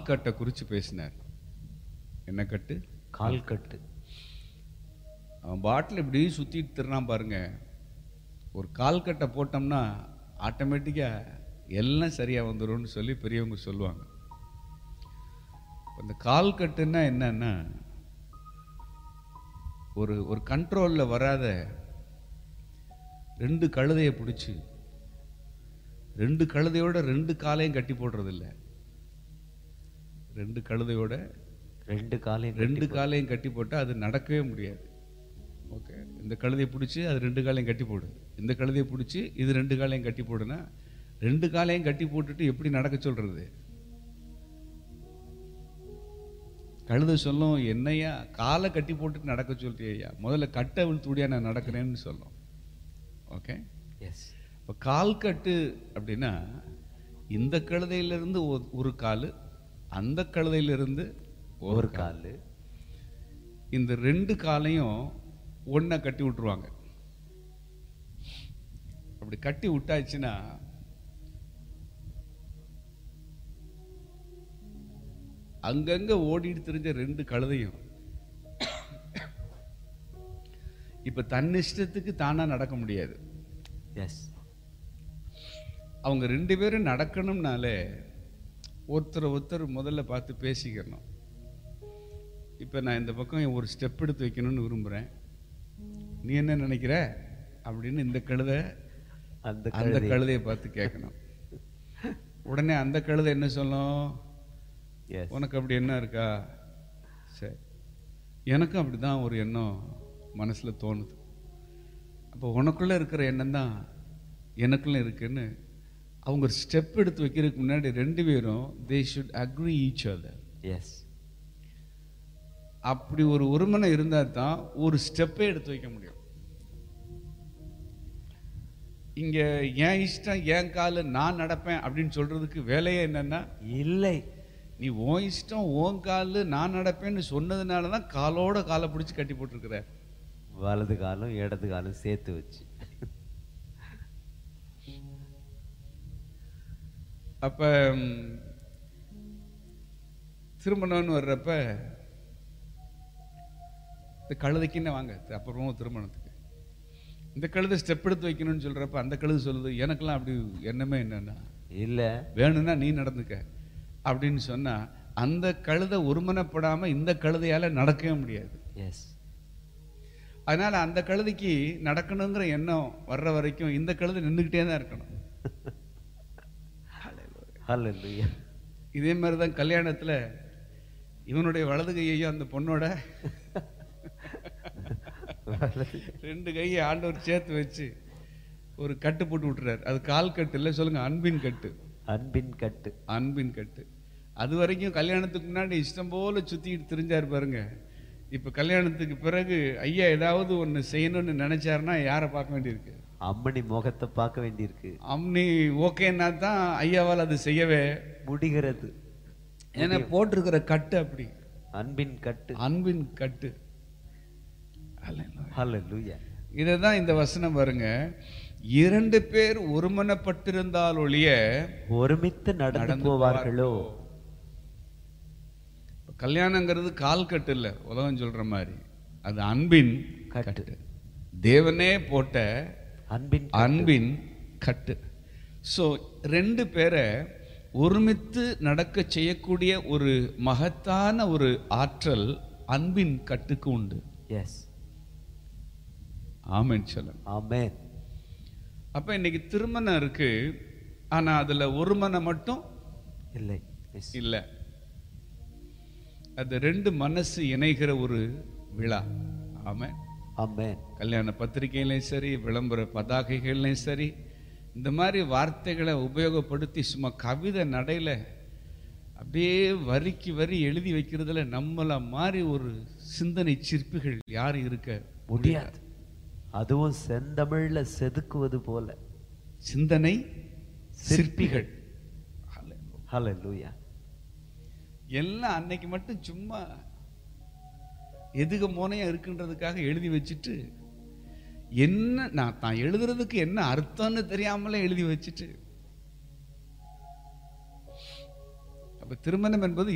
கட்டை குறித்து பேசினார் என்ன கட்டு கால் கட்டு அவன் பாட்டில் இப்படி சுற்றிட்டு திருறான் பாருங்க ஒரு கால் கட்டை போட்டோம்னா ஆட்டோமேட்டிக்காக எல்லாம் சரியாக வந்துரும்னு சொல்லி பெரியவங்க சொல்லுவாங்க அந்த கால் கட்டுன்னா என்னன்னா ஒரு ஒரு கண்ட்ரோலில் வராத ரெண்டு கழுதையை பிடிச்சி ரெண்டு கழுதையோட ரெண்டு காலையும் கட்டி போடுறது இல்ல ரெண்டு கழுதையோட ரெண்டு காலையும் ரெண்டு காலையும் கட்டி போட்டால் அது நடக்கவே முடியாது ஓகே இந்த கழுதையை பிடிச்சி அது ரெண்டு காலையும் கட்டி போடு இந்த கழுதையை பிடிச்சி இது ரெண்டு காலையும் கட்டி போடுனா ரெண்டு காலையும் கட்டி போட்டுட்டு எப்படி நடக்க சொல்றது கழுதை சொல்லும் என்னையா காலை கட்டி போட்டுட்டு நடக்க சொல்றியா முதல்ல கட்டை விழுத்துடியா நான் நடக்கிறேன்னு சொல்லும் ஓகே எஸ் இப்போ கால் கட்டு அப்படின்னா இந்த கழுதையிலிருந்து ஒ- ஒரு கால் அந்த கழுதையிலிருந்து ஒரு கால் இந்த ரெண்டு காலையும் ஒண்ணா கட்டி விட்டுருவாங்க அப்படி கட்டி விட்டாச்சுன்னா அங்கங்க ஓடிட்டு தெரிஞ்ச ரெண்டு கழுதையும் இப்ப தன்னிஷ்டத்துக்கு தானா நடக்க முடியாது எஸ் அவங்க ரெண்டு பேரும் நடக்கணும்னாலே ஒருத்தர் ஒருத்தர் முதல்ல பார்த்து பேசிக்கணும் இப்போ நான் இந்த பக்கம் ஒரு ஸ்டெப் எடுத்து வைக்கணும்னு விரும்புகிறேன் நீ என்ன நினைக்கிற அப்படின்னு இந்த கழுதை அந்த அந்த கழுதை கழுதையை பார்த்து கேட்கணும் உடனே அந்த கழுதை என்ன சொல்லும் எஸ் உனக்கு அப்படி என்ன இருக்கா சரி எனக்கும் அப்படி தான் ஒரு எண்ணம் மனசில் தோணுது அப்போ உனக்குள்ளே இருக்கிற எண்ணம் தான் எனக்குள்ள இருக்குன்னு அவங்க ஸ்டெப் எடுத்து வைக்கிறதுக்கு முன்னாடி ரெண்டு பேரும் they should agree each other yes அப்படி ஒரு ஒருமனை இருந்தால் தான் ஒரு ஸ்டெப்பே எடுத்து வைக்க முடியும் இங்க என் இஷ்டம் என் காலு நான் நடப்பேன் அப்படின்னு சொல்றதுக்கு வேலையே என்னன்னா இல்லை நீ உன் இஷ்டம் உன் காலு நான் நடப்பேன்னு சொன்னதுனால தான் காலோட காலை பிடிச்சி கட்டி போட்டிருக்கிற வலது காலும் இடது காலும் சேர்த்து வச்சு அப்ப ம், திருமணம்னு வர்றப்ப இந்த கழுதைக்கு என்ன வாங்க அப்புறமா திருமணத்துக்கு இந்த கழுதை ஸ்டெப் எடுத்து வைக்கணும்னு சொல்றப்ப அந்த கழுதை சொல்லுது எனக்கெல்லாம் அப்படி எண்ணமே என்னன்னா இல்ல வேணும்னா நீ நடந்துக்க அப்படின்னு சொன்னா அந்த கழுதை ஒருமனப்படாம இந்த கழுதையால நடக்கவே முடியாது எஸ் அதனால அந்த கழுதைக்கு நடக்கணுங்கிற எண்ணம் வர்ற வரைக்கும் இந்த கழுதை நின்றுக்கிட்டே தான் இருக்கணும் ஹalleluya இதே மாதிரி தான் கல்யாணத்துல இவனுடைய வலது கையையும் அந்த பொண்ணோட வலது ரெண்டு கையை ஆண்டவர் சேர்த்து வச்சு ஒரு கட்டு போட்டு விட்டுறாரு அது கால் கட்டு இல்லை சொல்லுங்க அன்பின் கட்டு அன்பின் கட்டு அன்பின் கட்டு அது வரைக்கும் கல்யாணத்துக்கு முன்னாடி இஷ்டம் போல சுத்திட்டு திரிஞ்சாரு பாருங்க இப்ப கல்யாணத்துக்கு பிறகு ஐயா ஏதாவது ஒண்ணு செய்யணும்னு நினைச்சாருன்னா யாரை பார்க்க வேண்டியிருக்கு அம்மணி முகத்தை பார்க்க வேண்டியிருக்கு அம்னி ஓகேன்னா தான் ஐயாவால் அது செய்யவே முடிகிறது ஏன்னா போட்டிருக்கிற கட்டு அப்படி அன்பின் கட்டு அன்பின் கட்டு அல்லேலூயா. ஹalleluya இதை தான் இந்த வசனம் பாருங்க இரண்டு பேர் ஒருமனப்பட்டிருந்தால் ஒழிய ஒருமித்து நடந்து நடந்து போவார்களோ இப்ப கல்யாணங்கிறது கால் கட்டு இல்ல உலகம் சொல்ற மாதிரி அது அன்பின் கட்டு. கட்டு தேவனே போட்ட அன்பின் அன்பின் கட்டு ஸோ ரெண்டு பேரை ஒருமித்து நடக்க செய்யக்கூடிய ஒரு மகத்தான ஒரு ஆற்றல் அன்பின் கட்டுக்கு உண்டு எஸ் ஆமென் சொல்லுங்க ஆமென் அப்ப இன்னைக்கு திருமணம் இருக்கு ஆனா அதுல ஒரு மனம் மட்டும் இல்லை எஸ் இல்ல அது ரெண்டு மனசு இணைகிற ஒரு விழா ஆமென் ஆமென் கல்யாண பத்திரிகையிலையும் சரி விளம்பர பதாகைகள்லையும் சரி இந்த மாதிரி வார்த்தைகளை உபயோகப்படுத்தி சும்மா கவிதை நடையில அப்படியே வரிக்கு வரி எழுதி வைக்கிறதுல நம்மள மாதிரி ஒரு சிந்தனை சிற்பிகள் யார் இருக்க முடியாது அதுவும் செந்தமிழ்ல செதுக்குவது போல சிந்தனை சிற்பிகள். சிற்பிகள் ஹalleluya எல்லாம் அன்னைக்கு மட்டும் சும்மா எதுக மோனையா இருக்குன்றதுக்காக எழுதி வச்சுட்டு என்ன நான் தான் எழுதுறதுக்கு என்ன அர்த்தம்னு தெரியாமலே எழுதி வச்சுட்டு அப்ப திருமணம் என்பது